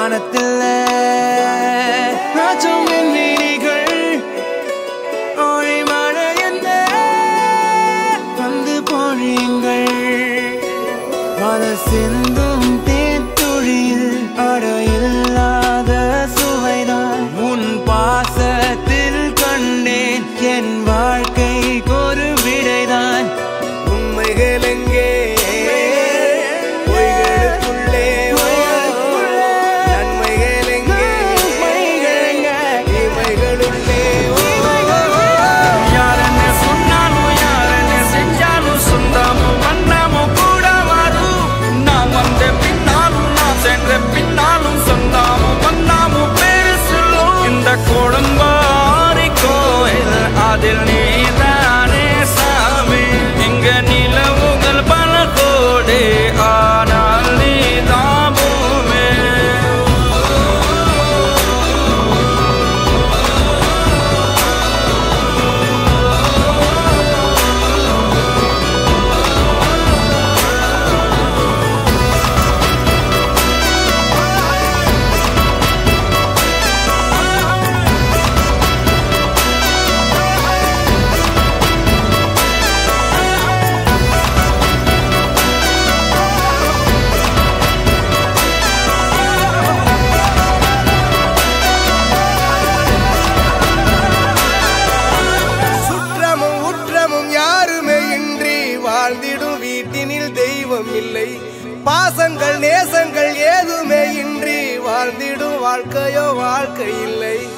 வானத்தில் நாச்சும் விண்வெளிகள் ஓடி மழை என்ன வந்து பொழியுங்கள் மலர் சிந்தும் தேத்துழியில் அடையில்லாத சுவைதான் உன் பாசத்தில் கண்டேன் என் வாழ்க்கைக்கு ஒரு விடைதான் உண்மைகள் எங்கே பொய்களுக்குள்ளே நன்மைகள் எங்கே இமைகளுள்ளே யாரನ್ನ சொன்னாலும் யாரನ್ನ செஞ்சாலும் சொந்தமும் வண்ணமும் கூட வரும் நான் வந்த பின்னாலும் நான் சென்ற பின்னாலும் சொந்தமும் வண்ணமும் பேரு சொல்லும் இந்த குடும்பாரி கோயில் அதில் நீதானே சாமி இங்க நிலவுகள் பல கோடி ஆனால் நீதான் பூமி சுற்றமும் உற்றமும் யாருமே இன்றி வாழ்ந்திடும் வீட்டினில் தெய்வம் இல்லை பாசங்கள் நேசங்கள் ஏதுமே இன்றி வாழ்ந்திடும் வாழ்க்கையோ வாழ்க்கை இல்லை